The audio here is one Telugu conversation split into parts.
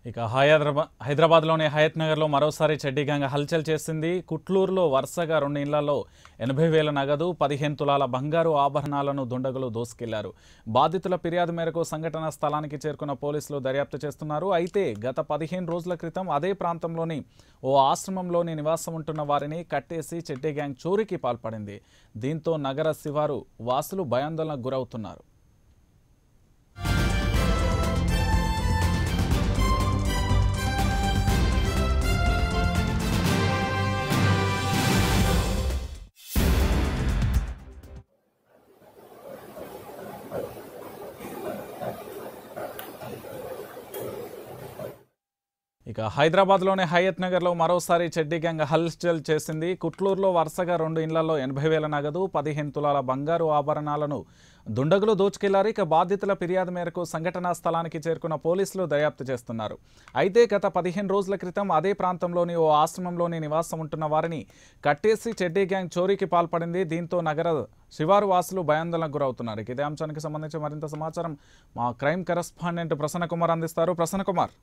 ఇక హైదరాబాద్ హైదరాబాద్లోని హయత్ నగర్లో మరోసారి చెడ్డీ గ్యాంగ్ హల్చల్ చేసింది కుట్లూరులో వరుసగా రెండు ఇళ్లలో ఎనభై వేల నగదు పదిహేను తులాల బంగారు ఆభరణాలను దుండగులు దోసుకెళ్లారు బాధితుల ఫిర్యాదు మేరకు సంఘటనా స్థలానికి చేరుకున్న పోలీసులు దర్యాప్తు చేస్తున్నారు అయితే గత పదిహేను రోజుల క్రితం అదే ప్రాంతంలోని ఓ ఆశ్రమంలోని నివాసం ఉంటున్న వారిని కట్టేసి చెడ్డీ గ్యాంగ్ చోరీకి పాల్పడింది దీంతో నగర శివారు వాసులు భయాందోళనకు గురవుతున్నారు ఇక హైదరాబాద్లోని హయత్ నగర్లో మరోసారి చెడ్డీ గ్యాంగ్ హల్చల్ చేసింది కుట్లూరులో వరుసగా రెండు ఇళ్లలో ఎనభై వేల నగదు పదిహేను తులాల బంగారు ఆభరణాలను దుండగులు దోచుకెళ్లారు ఇక బాధితుల ఫిర్యాదు మేరకు సంఘటనా స్థలానికి చేరుకున్న పోలీసులు దర్యాప్తు చేస్తున్నారు అయితే గత పదిహేను రోజుల క్రితం అదే ప్రాంతంలోని ఓ ఆశ్రమంలోని నివాసం ఉంటున్న వారిని కట్టేసి చెడ్డీ గ్యాంగ్ చోరీకి పాల్పడింది దీంతో నగర శివారు వాసులు భయాందోళనకు గురవుతున్నారు ఇక ఇదే అంశానికి సంబంధించి మరింత సమాచారం మా క్రైమ్ కరెస్పాండెంట్ ప్రసన్న కుమార్ అందిస్తారు ప్రసన్న కుమార్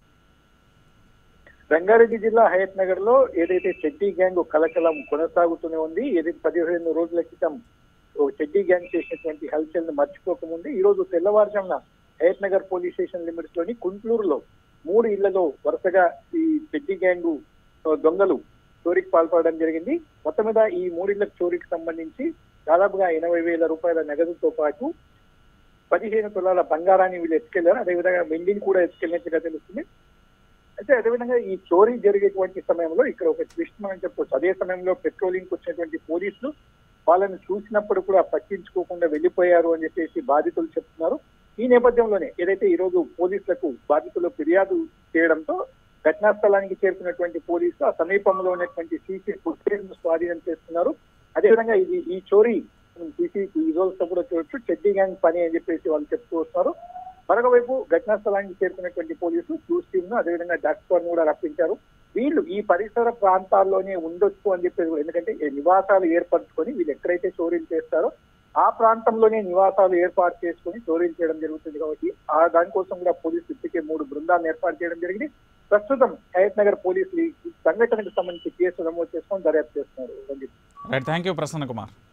రంగారెడ్డి జిల్లా హయత్ నగర్ లో ఏదైతే చెడ్డీ గ్యాంగ్ కలకలం కొనసాగుతూనే ఉంది ఏదైతే పదిహేను రోజుల క్రితం ఓ చెడ్డీ గ్యాంగ్ చేసినటువంటి హల్చల్ ను మర్చిపోకముందు ఈ రోజు తెల్లవారుజామున Hayathnagar police station limits లోని కుంట్లూరులో మూడు ఇళ్లలో వరుసగా ఈ చెడ్డీ గ్యాంగ్ దొంగలు చోరీకి పాల్పడడం జరిగింది మొత్తం మీద ఈ మూడిళ్ల చోరీకి సంబంధించి దాదాపుగా ఎనభై వేల రూపాయల నగదుతో పాటు పదిహేను తులాల బంగారాన్ని వీళ్ళు ఎత్తుకెళ్లారు అదేవిధంగా వెండిని కూడా ఎత్తుకెళ్ళినట్టుగా తెలుస్తుంది అయితే అదేవిధంగా ఈ చోరీ జరిగేటువంటి సమయంలో ఇక్కడ ఒక ట్విస్ట్ మనం చెప్పొచ్చు అదే సమయంలో పెట్రోలింగ్ వచ్చినటువంటి పోలీసులు వాళ్ళని చూసినప్పుడు కూడా పట్టించుకోకుండా వెళ్ళిపోయారు అని చెప్పేసి బాధితులు చెప్తున్నారు ఈ నేపథ్యంలోనే ఏదైతే ఈ రోజు పోలీసులకు బాధితులు ఫిర్యాదు చేయడంతో ఘటనా స్థలానికి చేరుకున్నటువంటి పోలీసులు ఆ సమీపంలో ఉన్నటువంటి సీసీ ఫుటేజ్ ను స్వాధీనం చేస్తున్నారు అదేవిధంగా ఇది ఈ చోరీ సీసీ విజువల్స్ తో కూడా చూడొచ్చు చెడ్డీ గ్యాంగ్ పని అని చెప్పేసి వాళ్ళు చెప్తూ వస్తున్నారు మరొక వైపు ఘటనా స్థలానికి చేరుకున్నటువంటి పోలీసులు క్లూస్ టీమ్ ను అదేవిధంగా డాక్టర్ కూడా రప్పించారు వీళ్ళు ఈ పరిసర ప్రాంతాల్లోనే ఉండొచ్చు అని చెప్పేది కూడా ఎందుకంటే ఈ నివాసాలు ఏర్పరచుకొని వీళ్ళు ఎక్కడైతే చోరీలు చేస్తారో ఆ ప్రాంతంలోనే నివాసాలు ఏర్పాటు చేసుకొని చోరీలు చేయడం జరుగుతుంది కాబట్టి ఆ దానికోసం కూడా పోలీసులు ఇప్పటికే మూడు బృందాలను ఏర్పాటు చేయడం జరిగింది ప్రస్తుతం హయత్ నగర్ పోలీసులు ఈ సంఘటనకు సంబంధించి కేసు నమోదు చేసుకొని దర్యాప్తు చేస్తున్నారు Ranjith right thank you Prasanna Kumar